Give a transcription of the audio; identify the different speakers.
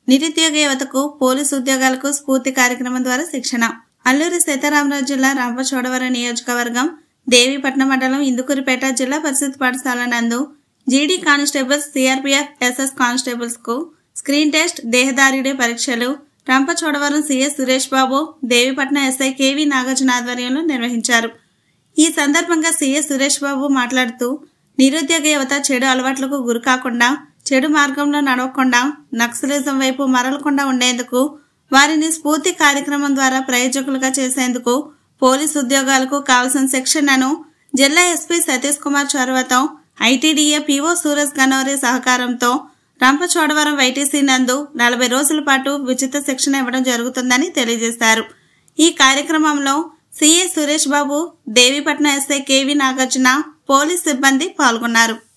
Speaker 1: నిరుద్యోగ యువతకు పోలీసు ఉద్యోగాలకు స్ఫూర్తి కార్యక్రమం ద్వారా శిక్షణ అల్లూరి సీతారామరాజు జిల్లా రాంపచోడవరం నియోజకవర్గం దేవీపట్నం మండలం ఇందుకూరిపేట జిల్లా పరిషత్ పాఠశాల నందు GD constables CRPF SS constables కు స్క్రీన్ టెస్ట్ దేహదారుడి పరీక్షలు Rampachodavaram CS Suresh Babu Devipatnam SI KV Nagarjuna ఆధ్వర్యంలో నిర్వహించారు ఈ సందర్భంగా సీఎస్ సురేష్ బాబు మాట్లాడుతూ నిరుద్యోగ యువత చెడు అలవాట్లకు గురి కాకుండా చెడు మార్గంలో నడవకుండా నక్సలిజం వైపు మరలకుండా ఉండేందుకు వారిని స్ఫూర్తి కార్యక్రమం ద్వారా ప్రయోజకులుగా చేసేందుకు పోలీసు ఉద్యోగాలకు కావలసిన శిక్షణను జిల్లా ఎస్పీ సతీష్ కుమార్ చొరవతో ఐటీడీఏ పీఓ సూరజ్ గనోరే సహకారంతో రంపచోడవరం వైటీసీ నందు నలభై రోజుల పాటు ఉచిత శిక్షణ ఇవ్వడం జరుగుతుందని తెలియజేశారు ఈ కార్యక్రమంలో CA Suresh Babu Devipatnam SI KV Nagarjuna police సిబ్బంది పాల్గొన్నారు